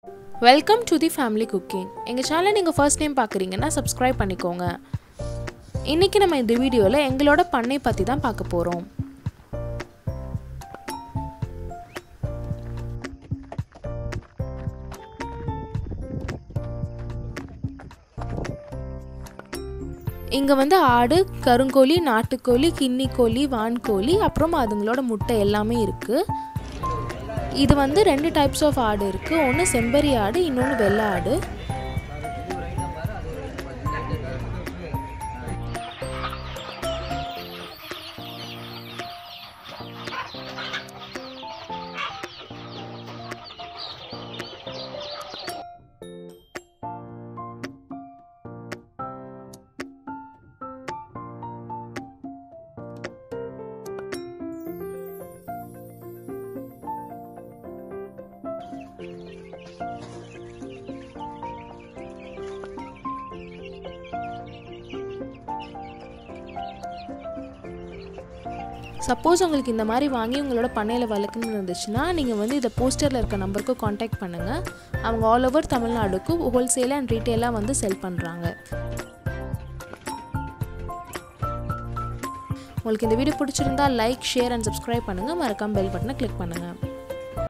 welcome to the family cooking எங்கள் சேனலை நீங்கள் ஃபர்ஸ்ட் டைம் பார்க்குறீங்கன்னா சப்ஸ்கிரைப் பண்ணிக்கோங்க இன்றைக்கி நம்ம இந்த வீடியோவில் எங்களோட பண்ணை பற்றி தான் பார்க்க போகிறோம் இங்கே வந்து ஆடு கருங்கோழி நாட்டுக்கோழி கின்னிக்கோழி வான்கோழி அப்புறம் அதுங்களோட முட்டை எல்லாமே இருக்குது இது வந்து ரெண்டு டைப்ஸ் ஆஃப் ஆடு இருக்குது ஒன்று செம்பரி ஆடு இன்னொன்று வெள்ளை ஆடு சப்போஸ் உங்களுக்கு இந்த மாதிரி வாங்கி உங்களோட பண்ணையில் வளர்க்கணும்னு இருந்துச்சுன்னா நீங்கள் வந்து இதை போஸ்டரில் இருக்க நம்பருக்கு காண்டாக்ட் பண்ணுங்கள் அவங்க ஆல் ஓவர் தமிழ்நாடுக்கு ஹோல்சேலாக அண்ட் ரீட்டெயிலாக வந்து செல் பண்ணுறாங்க உங்களுக்கு இந்த வீடியோ பிடிச்சிருந்தா லைக் ஷேர் அண்ட் சப்ஸ்கிரைப் பண்ணுங்கள் மறக்காம பெல் பட்டனை கிளிக் பண்ணுங்கள்